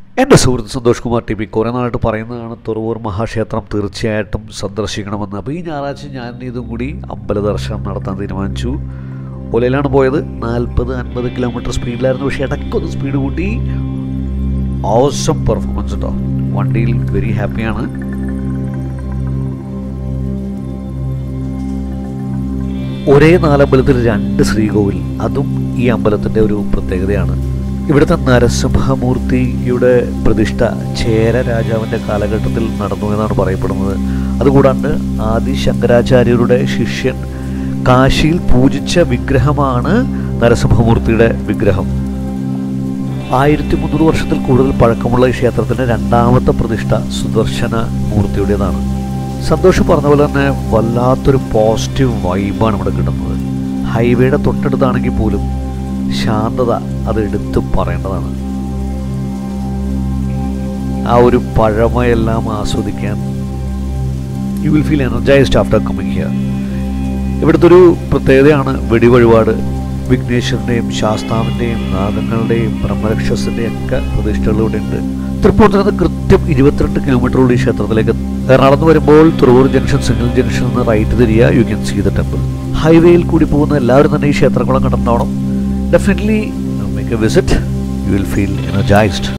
എൻ്റെ സുഹൃത്ത് Santhosh Kumar T P കുറേ നാളായിട്ട് പറയുന്നതാണ് തുറവൂർ മഹാക്ഷേത്രം തീർച്ചയായിട്ടും സന്ദർശിക്കണമെന്ന് അപ്പോൾ ഈ ഞായറാഴ്ച ഞാൻ ഇതും കൂടി അമ്പല ദർശനം നടത്താൻ തീരുമാനിച്ചു ഒലയിലാണ് പോയത് നാൽപ്പത് അൻപത് കിലോമീറ്റർ സ്പീഡിലായിരുന്നു പക്ഷേ ഇടയ്ക്കൊന്ന് സ്പീഡ് കൂട്ടി ഓസം പെർഫോമൻസ് കേട്ടോ വണ്ടിയിൽ വെരി ഹാപ്പിയാണ് ഒരേ നാലമ്പലത്തിൽ രണ്ട് ശ്രീകോവിൽ അതും ഈ അമ്പലത്തിൻ്റെ ഒരു പ്രത്യേകതയാണ് ഇവിടുത്തെ നരസിംഹമൂർത്തിയുടെ പ്രതിഷ്ഠ ചേര രാജാവിൻ്റെ കാലഘട്ടത്തിൽ നടന്നു എന്നാണ് പറയപ്പെടുന്നത് അതുകൂടാണ്ട് ആദി ശങ്കരാചാര്യരുടെ ശിഷ്യൻ കാശിയിൽ പൂജിച്ച വിഗ്രഹമാണ് നരസിംഹമൂർത്തിയുടെ വിഗ്രഹം ആയിരത്തി മുന്നൂറ് വർഷത്തിൽ കൂടുതൽ പഴക്കമുള്ള ഈ ക്ഷേത്രത്തിൻ്റെ രണ്ടാമത്തെ പ്രതിഷ്ഠ സുദർശന മൂർത്തിയുടേതാണ് സന്തോഷം പറഞ്ഞ പോലെ തന്നെ വല്ലാത്തൊരു പോസിറ്റീവ് വൈബാണ് ഇവിടെ കിട്ടുന്നത് ഹൈവേയുടെ തൊട്ടടുത്താണെങ്കിൽ പോലും ശാന്തത അത് എടുത്ത് പറയേണ്ടതാണ് ആ ഒരു പഴമയെല്ലാം ആസ്വദിക്കാൻ you will feel energized after coming here ഇവിടുത്തെ ഒരു പ്രത്യേകതയാണ് വെടിവഴിപാട് വിഘ്നേശ്വരൻ്റെയും ശാസ്താവിൻ്റെയും നാഗങ്ങളുടെയും ബ്രഹ്മരക്ഷസിൻ്റെയും ഒക്കെ പ്രതിഷ്ഠകളിലൂടെ ഉണ്ട് തൃപ്പൂണിത്തുറ നിന്ന് കൃത്യം ഇരുപത്തിരണ്ട് കിലോമീറ്ററുള്ള ഈ ക്ഷേത്രത്തിലേക്ക് എറണാകുളത്ത് വരുമ്പോൾ തുറവൂർ ജംഗ്ഷൻ സിഗ്നൽ ജംഗ്ഷൻ നിന്ന് റൈറ്റ് തിരിയുക you can see the temple ഹൈവേയിൽ കൂടി പോകുന്ന എല്ലാവരും തന്നെ ഈ ക്ഷേത്രങ്ങളും കണ്ടിട്ടുണ്ടാവണം definitely make a visit you will feel energised